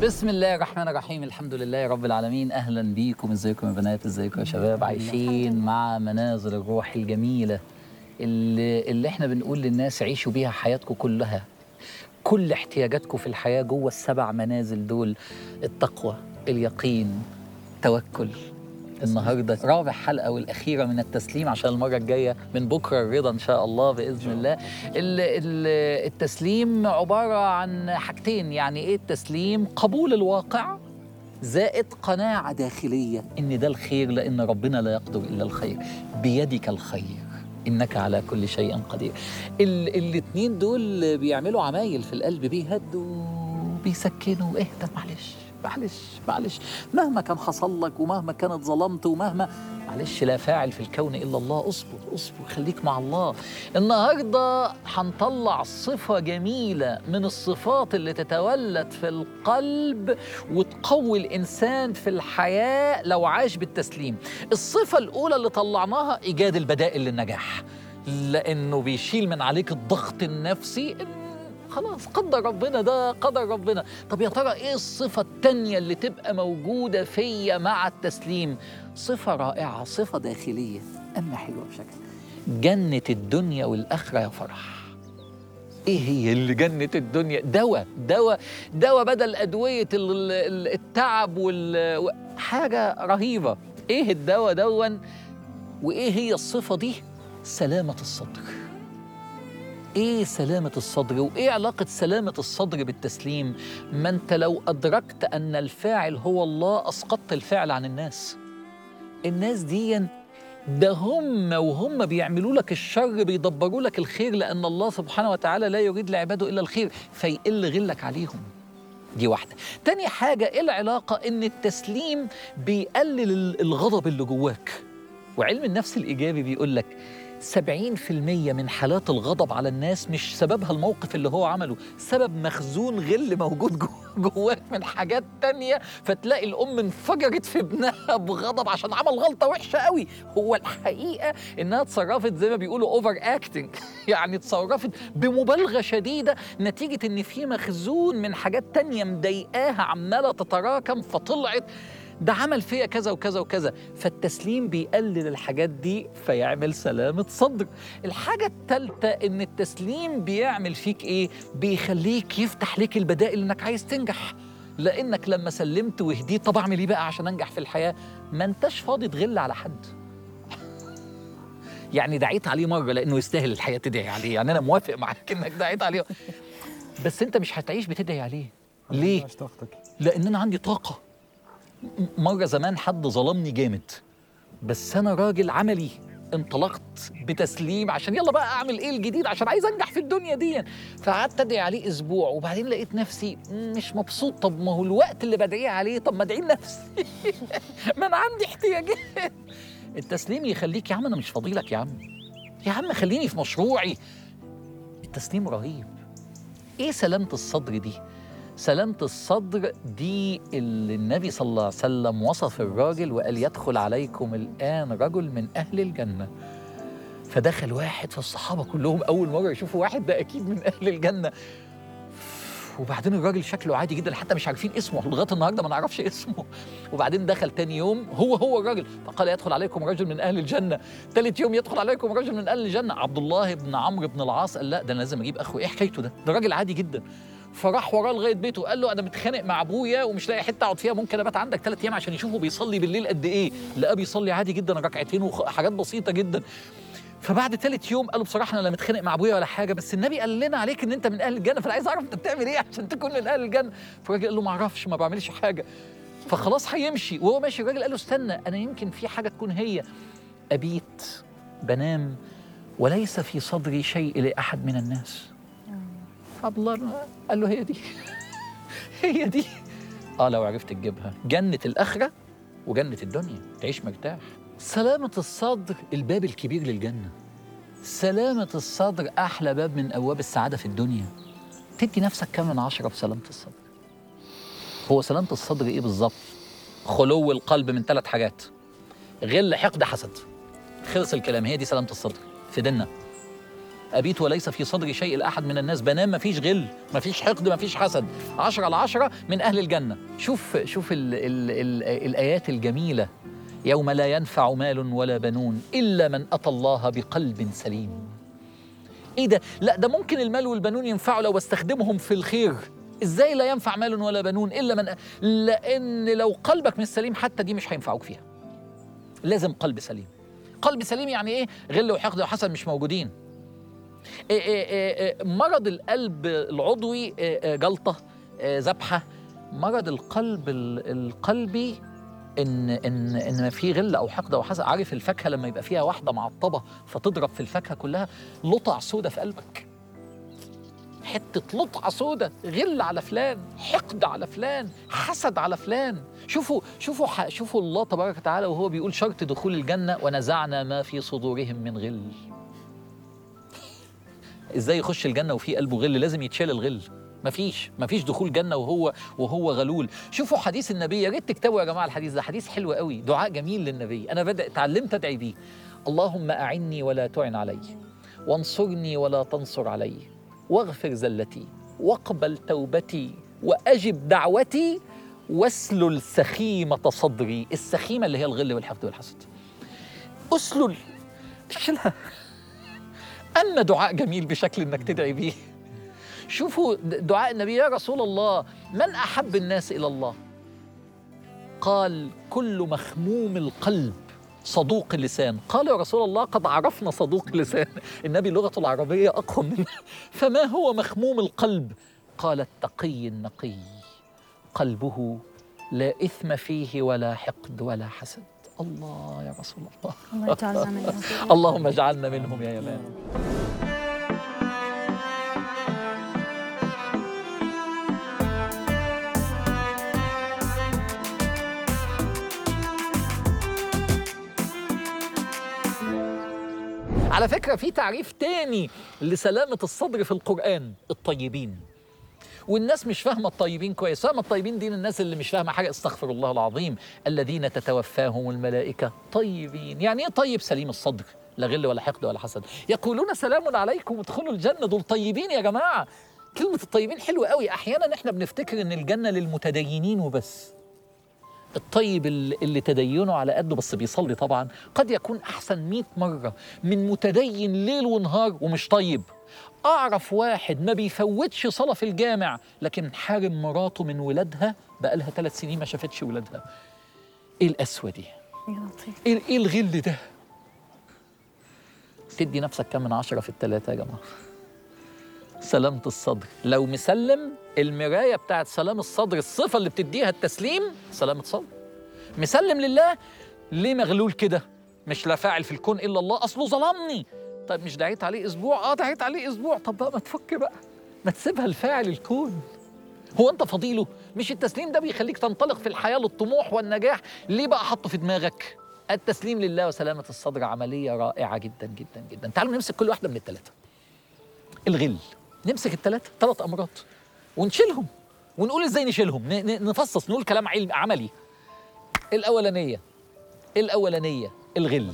بسم الله الرحمن الرحيم الحمد لله رب العالمين اهلا بيكم ازيكم يا بنات ازيكم يا شباب عايشين مع منازل الروح الجميله اللي, اللي احنا بنقول للناس عيشوا بيها حياتكم كلها كل احتياجاتكم في الحياه جوه السبع منازل دول التقوى اليقين توكل النهارده رابع حلقه والاخيره من التسليم عشان المره الجايه من بكره الرضا ان شاء الله باذن الله ال- ال- التسليم عباره عن حاجتين يعني ايه التسليم قبول الواقع زائد قناعه داخليه ان ده الخير لان ربنا لا يقدر الا الخير بيدك الخير انك على كل شيء قدير ال- الاتنين دول بيعملوا عمايل في القلب بيهدوا بيسكنوا اهدى معلش معلش معلش مهما كان حصل لك ومهما كانت ظلمت ومهما معلش لا فاعل في الكون الا الله اصبر اصبر خليك مع الله النهارده هنطلع صفه جميله من الصفات اللي تتولد في القلب وتقوي الانسان في الحياه لو عاش بالتسليم الصفه الاولى اللي طلعناها ايجاد البدائل للنجاح لانه بيشيل من عليك الضغط النفسي إن خلاص قدر ربنا ده قدر ربنا طب يا ترى ايه الصفة التانية اللي تبقى موجودة فيا مع التسليم صفة رائعة صفة داخلية أما حلوة بشكل جنة الدنيا والآخرة يا فرح ايه هي اللي جنة الدنيا دواء دواء دواء بدل أدوية ال- ال- التعب وال و- حاجة رهيبة ايه الدواء دون وايه هي الصفة دي سلامة الصدر ايه سلامة الصدر وايه علاقة سلامة الصدر بالتسليم ما انت لو ادركت ان الفاعل هو الله اسقطت الفعل عن الناس الناس دي ده هم وهم بيعملوا لك الشر بيدبروا لك الخير لان الله سبحانه وتعالى لا يريد لعباده الا الخير فيقل غلك عليهم دي واحدة تاني حاجة ايه العلاقة ان التسليم بيقلل ال- الغضب اللي جواك وعلم النفس الإيجابي بيقول لك 70% من حالات الغضب على الناس مش سببها الموقف اللي هو عمله سبب مخزون غل موجود جو- جواك من حاجات تانية فتلاقي الأم انفجرت في ابنها بغضب عشان عمل غلطة وحشة قوي هو الحقيقة إنها اتصرفت زي ما بيقولوا اوفر اكتنج يعني اتصرفت بمبالغة شديدة نتيجة إن في مخزون من حاجات تانية مضايقاها عمالة تتراكم فطلعت ده عمل فيا كذا وكذا وكذا فالتسليم بيقلل الحاجات دي فيعمل سلامة صدر الحاجة التالتة ان التسليم بيعمل فيك ايه بيخليك يفتح ليك البدائل انك عايز تنجح لانك لما سلمت وهديت طب اعمل ايه بقى عشان انجح في الحياة ما انتش فاضي تغل على حد يعني دعيت عليه مرة لانه يستاهل الحياة تدعي عليه يعني انا موافق معاك انك دعيت عليه بس انت مش هتعيش بتدعي عليه ليه عاش طاقتك لان انا عندي طاقه م- مره زمان حد ظلمني جامد بس انا راجل عملي انطلقت بتسليم عشان يلا بقى اعمل ايه الجديد عشان عايز انجح في الدنيا دي فقعدت ادعي عليه اسبوع وبعدين لقيت نفسي مش مبسوط طب ما هو الوقت اللي بدعيه عليه طب ما ادعي لنفسي ما انا عندي احتياجات التسليم يخليك يا عم انا مش فاضيلك يا عم يا عم خليني في مشروعي التسليم رهيب ايه سلامه الصدر دي سلامة الصدر دي اللي النبي صلى الله عليه وسلم وصف الراجل وقال يدخل عليكم الآن رجل من أهل الجنة فدخل واحد فالصحابة كلهم أول مرة يشوفوا واحد ده أكيد من أهل الجنة وبعدين الراجل شكله عادي جدا حتى مش عارفين اسمه لغايه النهارده ما نعرفش اسمه وبعدين دخل تاني يوم هو هو الراجل فقال يدخل عليكم رجل من اهل الجنه ثالث يوم يدخل عليكم رجل من اهل الجنه عبد الله بن عمرو بن العاص قال لا ده انا لازم اجيب اخوه ايه حكايته ده ده راجل عادي جدا فراح وراه لغايه بيته قال له انا متخانق مع ابويا ومش لاقي حته اقعد فيها ممكن ابات عندك ثلاث ايام عشان يشوفه بيصلي بالليل قد ايه لقاه بيصلي عادي جدا ركعتين وحاجات بسيطه جدا فبعد ثالث يوم قالوا بصراحه انا لا متخانق مع ابويا ولا حاجه بس النبي قال لنا عليك ان انت من اهل الجنه فانا عايز اعرف انت بتعمل ايه عشان تكون من اهل الجنه فالراجل قال له ما اعرفش ما بعملش حاجه فخلاص هيمشي وهو ماشي الراجل قال له استنى انا يمكن في حاجه تكون هي ابيت بنام وليس في صدري شيء لاحد من الناس عبد الله قال له هي دي هي دي اه لو عرفت تجيبها جنة الآخرة وجنة الدنيا تعيش مرتاح سلامة الصدر الباب الكبير للجنة سلامة الصدر أحلى باب من أبواب السعادة في الدنيا تدي نفسك كام من عشرة بسلامة الصدر هو سلامة الصدر إيه بالظبط خلو القلب من ثلاث حاجات غل حقد حسد خلص الكلام هي دي سلامة الصدر في ديننا ابيت وليس في صدري شيء لاحد من الناس بنام ما فيش غل ما فيش حقد ما فيش حسد عشرة على عشرة من اهل الجنه شوف شوف ال ال ال الايات الجميله يوم لا ينفع مال ولا بنون الا من اتى الله بقلب سليم ايه ده لا ده ممكن المال والبنون ينفعوا لو بستخدمهم في الخير ازاي لا ينفع مال ولا بنون الا من لان لو قلبك مش سليم حتى دي مش هينفعوك فيها لازم قلب سليم قلب سليم يعني ايه غل وحقد وحسد مش موجودين إيه إيه إيه مرض القلب العضوي جلطه ذبحه مرض القلب القلبي ان ان ان في غل او حقد او حسد عارف الفاكهه لما يبقى فيها واحده معطبه فتضرب في الفاكهه كلها لطع سودة في قلبك حته لطعه سودة غل على فلان حقد على فلان حسد على فلان شوفوا شوفوا شوفوا الله تبارك وتعالى وهو بيقول شرط دخول الجنه ونزعنا ما في صدورهم من غل ازاي يخش الجنه وفي قلبه غل لازم يتشال الغل مفيش مفيش دخول جنه وهو وهو غلول شوفوا حديث النبي يا ريت تكتبوا يا جماعه الحديث ده حديث حلو قوي دعاء جميل للنبي انا بدأ اتعلمت ادعي بيه اللهم اعني ولا تعن علي وانصرني ولا تنصر علي واغفر زلتي واقبل توبتي واجب دعوتي واسلل سخيمه صدري السخيمه اللي هي الغل والحقد والحسد اسلل شيلها اما دعاء جميل بشكل انك تدعي بيه شوفوا دعاء النبي يا رسول الله من احب الناس الى الله قال كل مخموم القلب صدوق اللسان قال يا رسول الله قد عرفنا صدوق اللسان النبي لغته العربيه اقوى منه فما هو مخموم القلب قال التقي النقي قلبه لا اثم فيه ولا حقد ولا حسد الله يا رسول الله الله يجعلنا منهم اللهم اجعلنا منهم يا يمان على فكرة في تعريف تاني لسلامة الصدر في القرآن الطيبين والناس مش فاهمة الطيبين كويس فاهمة الطيبين دي الناس اللي مش فاهمة حاجة استغفر الله العظيم الذين تتوفاهم الملائكة طيبين يعني ايه طيب سليم الصدر لا غل ولا حقد ولا حسد يقولون سلام عليكم ادخلوا الجنة دول طيبين يا جماعة كلمة الطيبين حلوة قوي أحيانا احنا بنفتكر إن الجنة للمتدينين وبس الطيب اللي تدينه على قده بس بيصلي طبعا قد يكون أحسن مئة مرة من متدين ليل ونهار ومش طيب أعرف واحد ما بيفوتش صلاة في الجامع لكن حارم مراته من ولادها بقالها ثلاث سنين ما شافتش ولادها إيه القسوة دي؟ يا لطيف إيه إيه الغل ده؟ تدي نفسك كم من عشرة في التلاتة يا جماعة سلامة الصدر لو مسلم المراية بتاعت سلام الصدر الصفة اللي بتديها التسليم سلامة صدر مسلم لله ليه مغلول كده مش لا فاعل في الكون إلا الله أصله ظلمني طيب مش دعيت عليه أسبوع آه دعيت عليه أسبوع طب بقى ما تفك بقى ما تسيبها لفاعل الكون هو أنت فضيله مش التسليم ده بيخليك تنطلق في الحياة للطموح والنجاح ليه بقى حطه في دماغك التسليم لله وسلامة الصدر عملية رائعة جدا جدا جدا تعالوا نمسك كل واحدة من الثلاثة الغل نمسك الثلاثة ثلاث أمراض ونشيلهم ونقول ازاي نشيلهم ن- ن- نفصص نقول كلام علم عملي الأولانية الأولانية الغل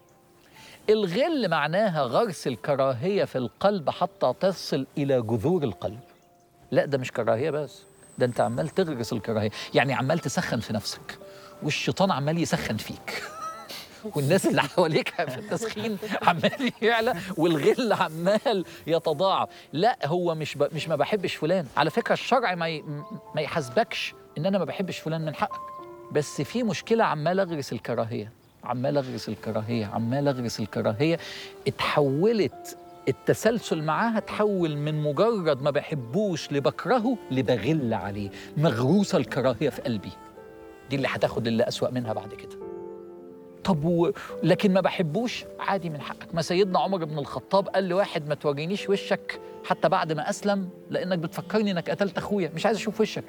الغل معناها غرس الكراهية في القلب حتى تصل إلى جذور القلب لا ده مش كراهية بس ده انت عمال تغرس الكراهية يعني عمال تسخن في نفسك والشيطان عمال يسخن فيك والناس اللي حواليك في التسخين عمال يعلى والغل عمال يتضاعف لا هو مش ب... مش ما بحبش فلان على فكره الشرع ما ي... ما يحاسبكش ان انا ما بحبش فلان من حقك بس في مشكله عمال اغرس الكراهيه عمال اغرس الكراهيه عمال اغرس الكراهيه اتحولت التسلسل معاها تحول من مجرد ما بحبوش لبكرهه لبغل عليه مغروسه الكراهيه في قلبي دي اللي هتاخد اللي اسوأ منها بعد كده طب و... لكن ما بحبوش عادي من حقك ما سيدنا عمر بن الخطاب قال لواحد ما تورينيش وشك حتى بعد ما اسلم لانك بتفكرني انك قتلت اخويا مش عايز اشوف وشك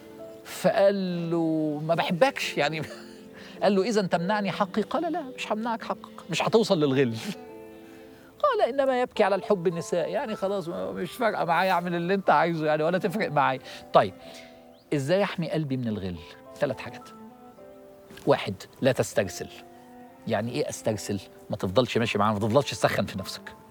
فقال له ما بحبكش يعني قال له اذا تمنعني حقي قال لا مش همنعك حقك مش هتوصل للغل قال انما يبكي على الحب النساء يعني خلاص ما- مش فارقه معايا اعمل اللي انت عايزه يعني ولا تفرق معايا طيب ازاي احمي قلبي من الغل ثلاث حاجات واحد لا تسترسل يعني ايه استرسل ما تفضلش ماشي معاه ما تفضلش تسخن في نفسك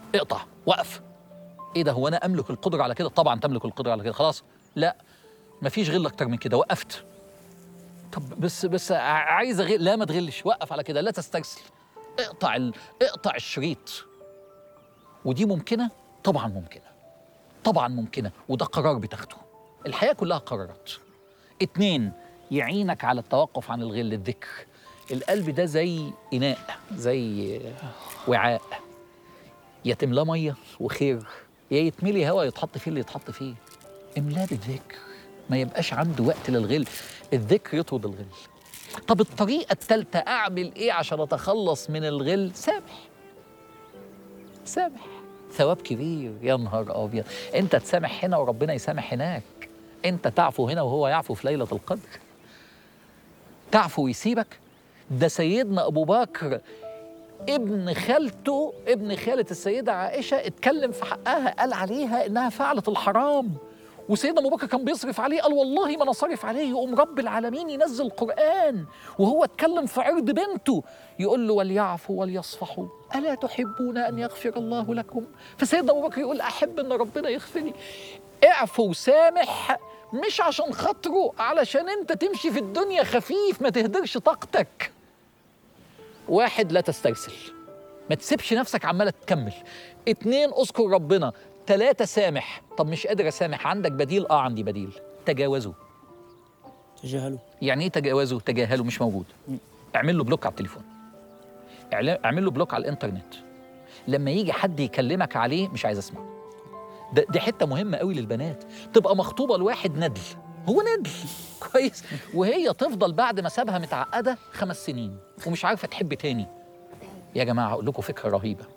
اقطع وقف ايه ده هو انا املك القدره على كده طبعا تملك القدره على كده خلاص لا مفيش غل اكتر من كده وقفت طب بس بس ع- عايز اغل لا ما تغلش وقف على كده لا تسترسل اقطع ال... اقطع الشريط ودي ممكنه طبعا ممكنه طبعا ممكنه وده قرار بتاخده الحياه كلها قرارات اتنين يعينك على التوقف عن الغل الذكر القلب ده زي اناء زي وعاء يا تملاه ميه وخير يا يتملي هوا يتحط فيه اللي يتحط فيه املاه بالذكر ما يبقاش عنده وقت للغل الذكر يطرد الغل طب الطريقة الثالثة أعمل إيه عشان أتخلص من الغل؟ سامح سامح ثواب كبير يا نهار أبيض أنت تسامح هنا وربنا يسامح هناك أنت تعفو هنا وهو يعفو في ليلة القدر تعفو ويسيبك ده سيدنا أبو بكر ابن خالته ابن خالة السيدة عائشة اتكلم في حقها قال عليها إنها فعلت الحرام وسيدنا ابو بكر كان بيصرف عليه قال والله ما انا صارف عليه يقوم رب العالمين ينزل قران وهو اتكلم في عرض بنته يقول له وليعفوا وليصفحوا الا تحبون ان يغفر الله لكم فسيدنا ابو بكر يقول احب ان ربنا يغفر لي اعفو وسامح مش عشان خاطره علشان انت تمشي في الدنيا خفيف ما تهدرش طاقتك واحد لا تسترسل ما تسيبش نفسك عماله تكمل اتنين اذكر ربنا تلاتة سامح طب مش قادر اسامح عندك بديل اه عندي بديل تجاوزه تجاهلوا يعني ايه تجاوزه تجاهله مش موجود اعمل له بلوك على التليفون اعلا- اعمل له بلوك على الانترنت لما يجي حد يكلمك عليه مش عايز اسمع ده دي حته مهمه قوي للبنات تبقى مخطوبه لواحد ندل هو ندل كويس وهي تفضل بعد ما سابها متعقده خمس سنين ومش عارفه تحب تاني يا جماعه اقول لكم فكره رهيبه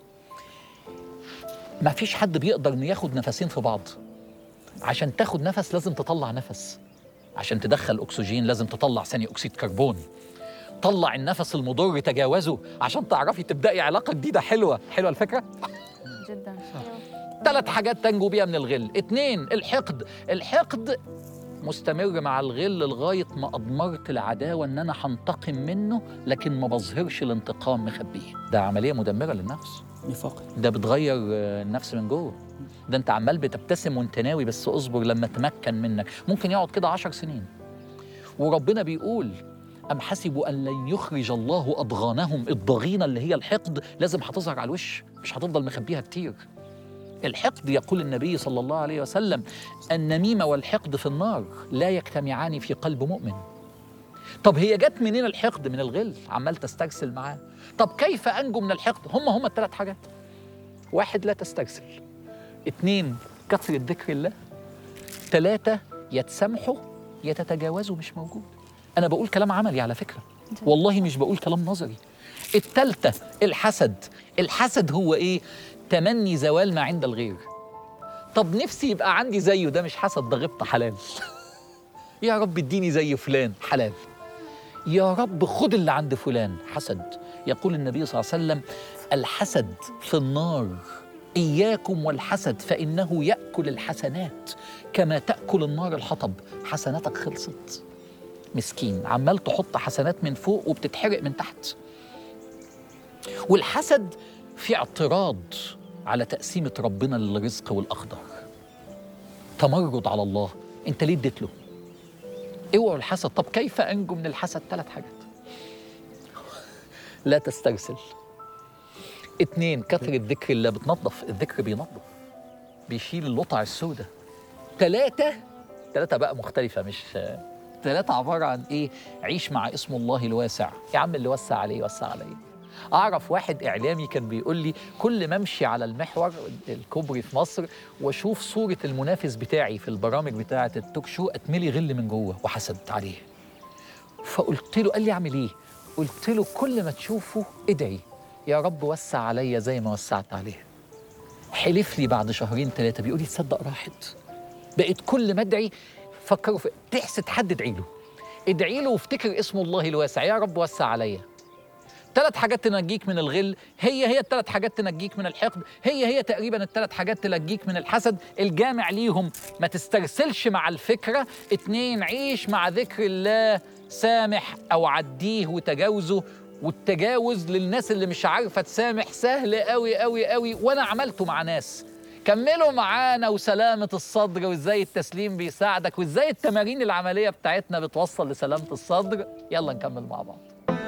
ما فيش حد بيقدر انه ياخد نفسين في بعض عشان تاخد نفس لازم تطلع نفس عشان تدخل اكسجين لازم تطلع ثاني اكسيد كربون طلع النفس المضر تجاوزه عشان تعرفي تبداي علاقه جديده حلوه حلوه الفكره جدا ثلاث حاجات تنجو بيها من الغل اتنين الحقد الحقد مستمر مع الغل لغاية ما أضمرت العداوة إن أنا هنتقم منه لكن ما بظهرش الانتقام مخبيه ده عملية مدمرة للنفس نفاق ده بتغير آه، النفس من جوه ده انت عمال بتبتسم وانت ناوي بس اصبر لما تمكن منك ممكن يقعد كده عشر سنين وربنا بيقول أم حسبوا أن لن يخرج الله أضغانهم الضغينة اللي هي الحقد لازم هتظهر على الوش مش هتفضل مخبيها كتير الحقد يقول النبي صلى الله عليه وسلم النميمة والحقد في النار لا يجتمعان في قلب مؤمن طب هي جت منين الحقد من الغل عمال تسترسل معاه طب كيف أنجو من الحقد هم هم الثلاث حاجات واحد لا تسترسل اتنين كثرة ذكر الله ثلاثة يتسامحوا يتتجاوزوا مش موجود أنا بقول كلام عملي على فكرة والله مش بقول كلام نظري التالتة الحسد الحسد هو إيه؟ تمني زوال ما عند الغير طب نفسي يبقى عندي زيه ده مش حسد ده غبطة حلال يا رب اديني زي فلان حلال يا رب خد اللي عند فلان حسد يقول النبي صلى الله عليه وسلم الحسد في النار إياكم والحسد فإنه يأكل الحسنات كما تأكل النار الحطب حسناتك خلصت مسكين عمال تحط حسنات من فوق وبتتحرق من تحت والحسد في اعتراض على تقسيمة ربنا للرزق والأقدار تمرد على الله انت ليه اديت له اوعوا الحسد طب كيف انجو من الحسد ثلاث حاجات لا تسترسل اتنين كثرة ذكر الله بتنظف الذكر بينظف بيشيل اللطع السوداء ثلاثة ثلاثة بقى مختلفة مش ثلاثة عبارة عن ايه عيش مع اسم الله الواسع يا عم اللي وسع عليه وسع عليه اعرف واحد اعلامي كان بيقول لي كل ما امشي على المحور الكوبري في مصر واشوف صوره المنافس بتاعي في البرامج بتاعه التوك شو اتملي غل من جوه وحسد عليه فقلت له قال لي اعمل ايه قلت له كل ما تشوفه ادعي يا رب وسع عليا زي ما وسعت عليه حلف لي بعد شهرين ثلاثه بيقول لي تصدق راحت بقيت كل ما ادعي فكروا في تحسد حد ادعي له ادعي له وافتكر اسم الله الواسع يا رب وسع عليا ثلاث حاجات تنجيك من الغل هي هي الثلاث حاجات تنجيك من الحقد هي هي تقريبا الثلاث حاجات تنجيك من الحسد الجامع ليهم ما تسترسلش مع الفكرة اتنين عيش مع ذكر الله سامح أو عديه وتجاوزه والتجاوز للناس اللي مش عارفه تسامح سهل قوي قوي قوي وانا عملته مع ناس كملوا معانا وسلامة الصدر وازاي التسليم بيساعدك وازاي التمارين العملية بتاعتنا بتوصل لسلامة الصدر يلا نكمل مع بعض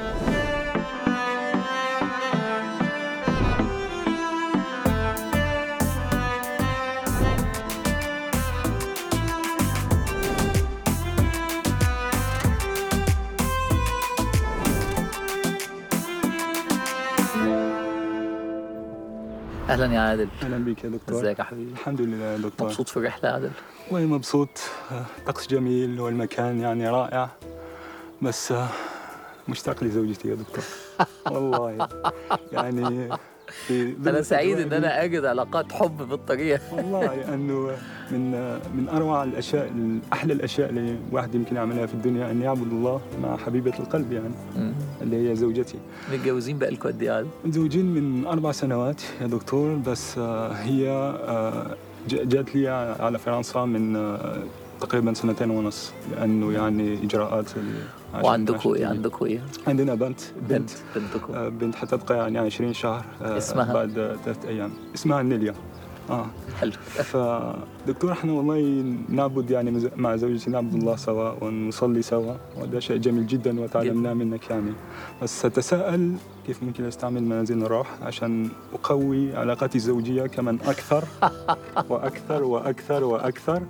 اهلا يا عادل اهلا بك يا دكتور ازيك يا حبيبي الحمد لله يا دكتور مبسوط في الرحلة يا عادل والله مبسوط آه، طقس جميل والمكان يعني رائع بس آه، مشتاق لزوجتي يا دكتور والله يعني في ظل انا سعيد ان الأجواء انا اجد علاقات حب بالطريقة دي، والله انه من آه، من اروع الاشياء احلى الاشياء اللي الواحد يمكن يعملها في الدنيا ان يعبد الله مع حبيبه القلب يعني مم. اللي هي زوجتي متجوزين بقالكوا قد ايه يا عادل؟ متزوجين من أربع سنوات يا دكتور بس آه، هي آه، ج- جات لي على فرنسا من آه، تقريبا سنتين ونص لأنه يعني إجراءات ال- عشان وعندكوا ايه عشان- عندكوا ايه؟ عندنا بنت بنت بنتكم آه، بنت حتبقى يعني 20 شهر آه، اسمها؟ بعد ثلاثة أيام اسمها نيليا اه حلو فدكتور احنا والله نعبد يعني مز- مع زوجتي نعبد الله سوا ونصلي سوا وهذا شيء جميل جدا وتعلمناه منك يعني بس أتساءل كيف ممكن استعمل منازل الروح عشان اقوي علاقاتي الزوجيه كمان اكثر واكثر واكثر واكثر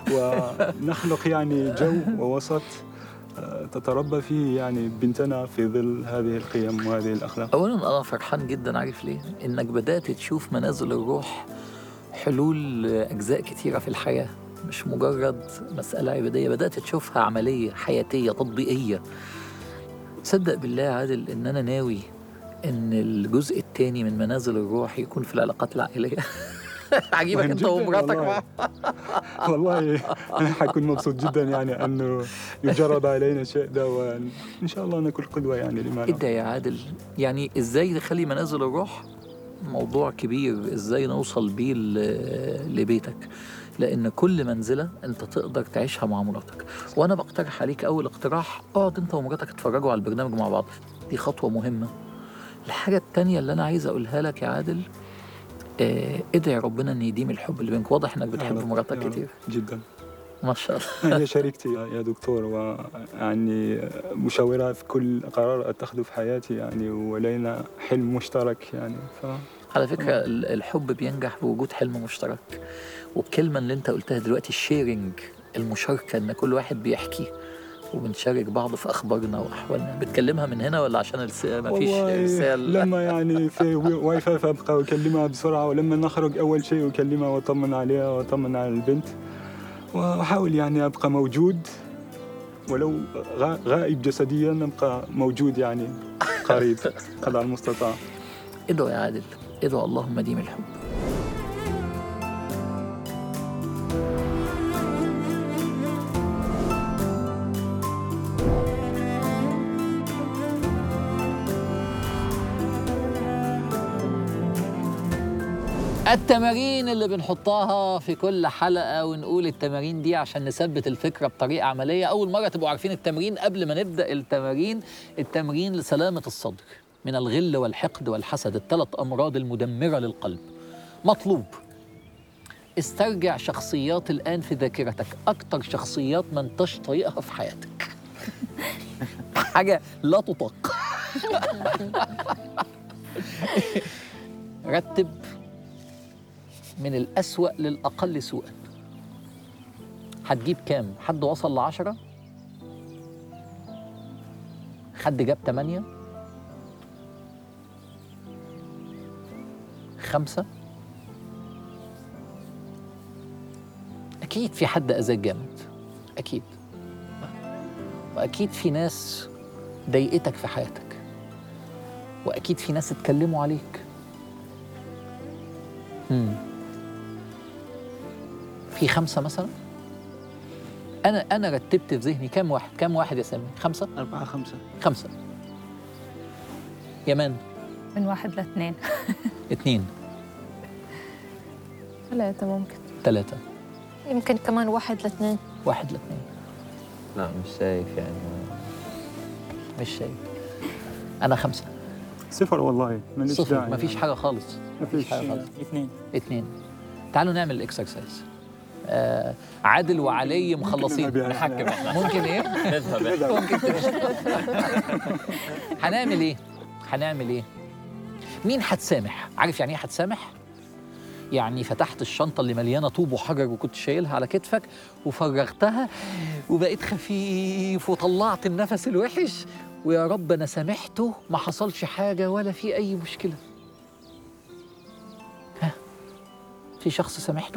ونخلق يعني جو ووسط آه، تتربى فيه يعني بنتنا في ظل هذه القيم وهذه الاخلاق اولا انا فرحان جدا عارف ليه؟ انك بدات تشوف منازل الروح حلول اجزاء كتيره في الحياه مش مجرد مساله عباديه بدات تشوفها عمليه حياتيه تطبيقيه صدق بالله يا عادل ان انا ناوي ان الجزء الثاني من منازل الروح يكون في العلاقات العائليه عجيبك مهم انت جداً ومراتك والله. مع والله انا حكون مبسوط جدا يعني انه يجرب علينا الشيء ده وان شاء الله نكون قدوه يعني لما ايه ده يا عادل يعني ازاي نخلي منازل الروح موضوع كبير ازاي نوصل بيه ل- لبيتك لان كل منزله انت تقدر تعيشها مع مراتك وانا بقترح عليك اول اقتراح اقعد انت ومراتك اتفرجوا على البرنامج مع بعض دي خطوه مهمه الحاجه التانية اللي انا عايز اقولها لك يا عادل آه، ادعي ربنا ان يديم الحب اللي بينك واضح انك بتحب يا رب، مراتك يا رب. كتير جدا ما شاء الله هي شريكتي يا دكتور ويعني مشاورة في كل قرار أتخذه في حياتي يعني ولينا حلم مشترك يعني ف على فكرة ال- الحب بينجح بوجود حلم مشترك والكلمة اللي انت قلتها دلوقتي الشيرنج المشاركة ان كل واحد بيحكي وبنشارك بعض في اخبارنا واحوالنا بتكلمها من هنا ولا عشان الس... ما فيش والله رسال لما يعني في وي- واي فاي فابقى اكلمها بسرعه ولما نخرج اول شيء اكلمها واطمن عليها واطمن على البنت واحاول يعني ابقى موجود ولو غا- غائب جسديا ابقى موجود يعني قريب قدر المستطاع ادعو يا عادل ادعو اللهم ديم الحب التمارين اللي بنحطها في كل حلقة ونقول التمارين دي عشان نثبت الفكرة بطريقة عملية أول مرة تبقوا عارفين التمرين قبل ما نبدأ التمارين التمرين لسلامة الصدر من الغل والحقد والحسد الثلاث أمراض المدمرة للقلب مطلوب استرجع شخصيات الآن في ذاكرتك أكتر شخصيات ما انتش طايقها في حياتك حاجة لا تطاق رتب من الأسوأ للأقل سوءا هتجيب كام؟ حد وصل لعشرة؟ حد جاب تمانية؟ خمسة؟ أكيد في حد أذاك جامد أكيد وأكيد في ناس ضايقتك في حياتك وأكيد في ناس اتكلموا عليك مم. في خمسة مثلا أنا أنا رتبت في ذهني كام واحد كام واحد يا سامي خمسة أربعة خمسة خمسة يمان من واحد لاثنين اتنين ثلاثة ممكن ثلاثة يمكن كمان واحد لاثنين واحد لاثنين لا مش شايف يعني مش شايف انا خمسه صفر والله ماليش صفر داعي مفيش يعني. حاجه خالص مفيش حاجة خالص. اثنين اتنين تعالوا نعمل الاكسرسايز آه عادل وعلي مخلصين نذهب يعني. نحكم احنا ممكن ايه نذهب احنا ممكن تمشي هنعمل ايه هنعمل ايه مين هتسامح عارف يعني ايه هتسامح يعني فتحت الشنطة اللي مليانة طوب وحجر وكنت شايلها على كتفك وفرغتها وبقيت خفيف وطلعت النفس الوحش ويا رب أنا سامحته ما حصلش حاجة ولا في أي مشكلة ها في شخص سامحته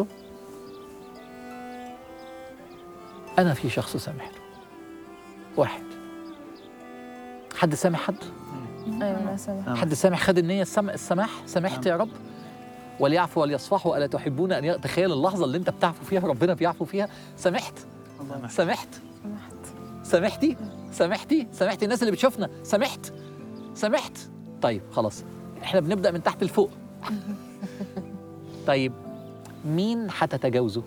أنا في شخص سامحته واحد حد سامح حد؟ ايوه انا سامح حد سامح خد النية السم... السماح سامحت يا رب وليعفوا وليصفحوا ألا تحبون أن ي... تخيل اللحظة اللي أنت بتعفو فيها ربنا بيعفو فيها سامحت سامحت سامحتي سامحتي سامحتي الناس اللي بتشوفنا سامحت سامحت طيب خلاص احنا بنبدأ من تحت لفوق طيب مين هتتجاوزه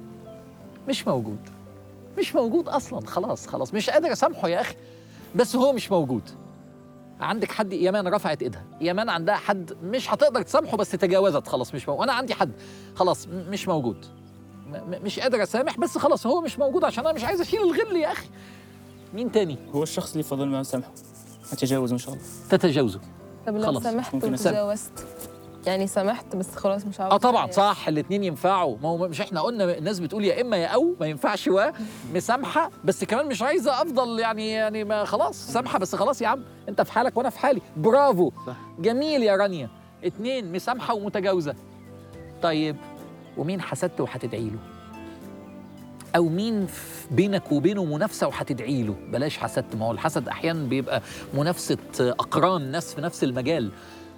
مش موجود مش موجود اصلا خلاص خلاص مش قادر اسامحه يا اخي بس هو مش موجود عندك حد يمان رفعت ايدها يمان عندها حد مش هتقدر تسامحه بس تجاوزت خلاص مش موجود وانا عندي حد خلاص م- مش موجود م- م- مش قادر اسامح بس خلاص هو مش موجود عشان انا مش عايز اشيل الغل يا اخي مين تاني هو الشخص اللي فضل ما سامحه اتجاوز ان شاء الله تتجاوزه طب لو خلاص، سامحت ممكن أسامح. وتجاوزت يعني سامحت بس خلاص مش عاوز اه طبعا صح الاثنين ينفعوا ما هو مش احنا قلنا الناس بتقول يا اما يا او ما ينفعش و مسامحه بس كمان مش عايزه افضل يعني يعني ما خلاص سامحه بس خلاص يا عم انت في حالك وانا في حالي برافو صح. جميل يا رانيا اتنين مسامحه ومتجاوزه طيب ومين حسدت وهتدعي له او مين في بينك وبينه منافسه وهتدعي له بلاش حسدت ما هو الحسد احيانا بيبقى منافسه اقران ناس في نفس المجال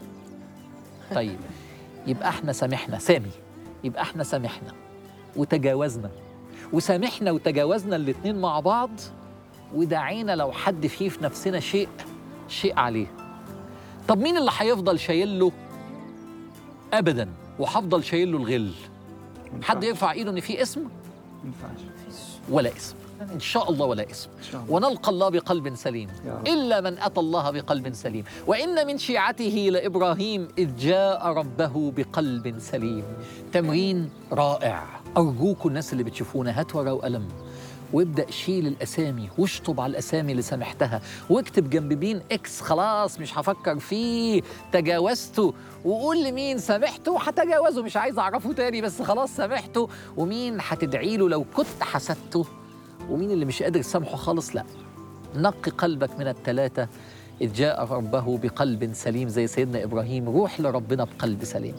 طيب يبقى احنا سامحنا سامي يبقى احنا سامحنا وتجاوزنا وسامحنا وتجاوزنا الاتنين مع بعض ودعينا لو حد فيه في نفسنا شيء شيء عليه طب مين اللي هيفضل شايل له ابدا وهفضل شايل له الغل حد يرفع ايده ان في اسم ينفعش ولا اسم ان شاء الله ولا اسم ان شاء الله ونلقى الله بقلب سليم يا رب. إلا من أتى الله بقلب سليم وإن من شيعته لإبراهيم إذ جاء ربه بقلب سليم تمرين رائع أرجوكم الناس اللي بتشوفونا هات ورقة وقلم وابدأ شيل الأسامي واشطب على الأسامي اللي سامحتها واكتب جنب مين إكس خلاص مش هفكر فيه تجاوزته وقول لمين سامحته هتجاوزه مش عايز أعرفه تاني بس خلاص سامحته ومين هتدعي له لو كنت حسدته ومين اللي مش قادر تسامحه خالص لا نقي قلبك من الثلاثة إذ جاء ربه بقلب سليم زي سيدنا إبراهيم روح لربنا بقلب سليم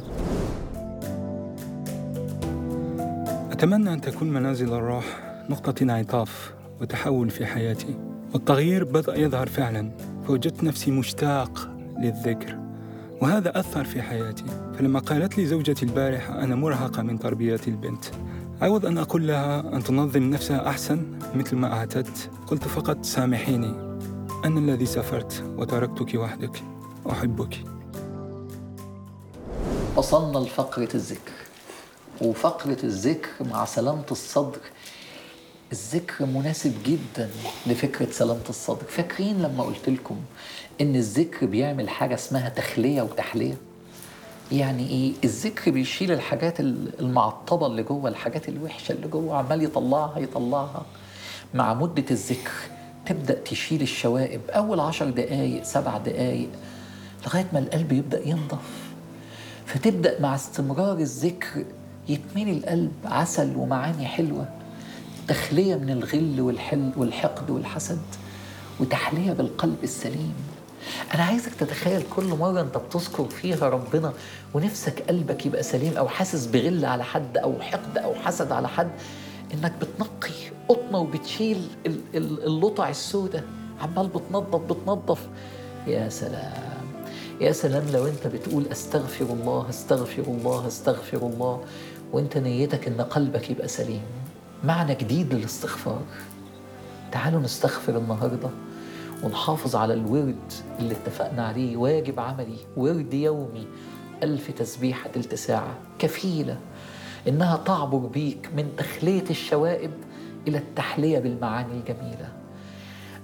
أتمنى أن تكون منازل الروح نقطة انعطاف وتحول في حياتي والتغيير بدأ يظهر فعلا فوجدت نفسي مشتاق للذكر وهذا أثر في حياتي فلما قالت لي زوجتي البارحة أنا مرهقة من تربية البنت عوض أن أقول لها أن تنظم نفسها أحسن مثل ما اعتدت قلت فقط سامحيني أنا الذي سافرت وتركتك وحدك أحبك وصلنا لفقرة الذكر وفقرة الذكر مع سلامة الصدر الذكر مناسب جدا لفكرة سلامة الصدر فاكرين لما قلت لكم إن الذكر بيعمل حاجة اسمها تخلية وتحلية يعني ايه الذكر بيشيل الحاجات المعطبة اللي جوه الحاجات الوحشة اللي جوه عمال يطلعها يطلعها مع مدة الذكر تبدأ تشيل الشوائب أول عشر دقايق سبع دقايق لغاية ما القلب يبدأ ينضف فتبدأ مع استمرار الذكر يتملي القلب عسل ومعاني حلوة تخلية من الغل والحل والحقد والحسد وتحلية بالقلب السليم أنا عايزك تتخيل كل مرة أنت بتذكر فيها ربنا ونفسك قلبك يبقى سليم أو حاسس بغل على حد أو حقد أو حسد على حد إنك بتنقي قطنة وبتشيل ال- ال- اللطع السوداء عمال بتنظف بتنظف يا سلام يا سلام لو انت بتقول استغفر الله استغفر الله استغفر الله وانت نيتك ان قلبك يبقى سليم معنى جديد للاستغفار تعالوا نستغفر النهارده ونحافظ على الورد اللي اتفقنا عليه واجب عملي ورد يومي ألف تسبيحة تلت ساعة كفيلة إنها تعبر بيك من تخلية الشوائب إلى التحلية بالمعاني الجميلة